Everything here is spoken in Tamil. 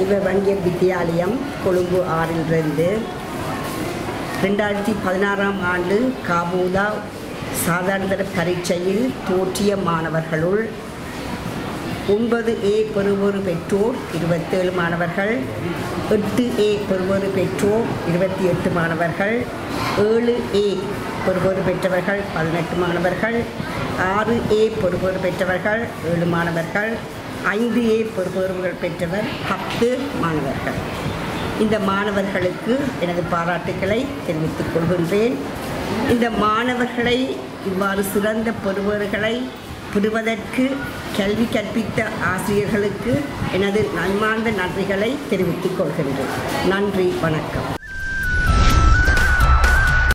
சைவ வங்கிய வித்தியாலயம் கொழும்பு ஆறிலிருந்து ரெண்டாயிரத்தி பதினாறாம் ஆண்டு காபூதா சாதாரண பரீட்சையில் தோற்றிய மாணவர்களுள் ஒன்பது ஏ பெறுவோர் பெற்றோர் இருபத்தேழு மாணவர்கள் எட்டு ஏ பெறுவோர் பெற்றோர் இருபத்தி எட்டு மாணவர்கள் ஏழு ஏ பெறுவோர் பெற்றவர்கள் பதினெட்டு மாணவர்கள் ஆறு ஏ பெறுவோர் பெற்றவர்கள் ஏழு மாணவர்கள் ஐந்து ஏ பெறுபவர்கள் பெற்றவர் பத்து மாணவர்கள் இந்த மாணவர்களுக்கு எனது பாராட்டுக்களை தெரிவித்துக் கொள்கின்றேன் இந்த மாணவர்களை இவ்வாறு சிறந்த பெறுபவர்களை பெறுவதற்கு கல்வி கற்பித்த ஆசிரியர்களுக்கு எனது நன்மார்ந்த நன்றிகளை தெரிவித்துக் கொள்கின்றேன் நன்றி வணக்கம்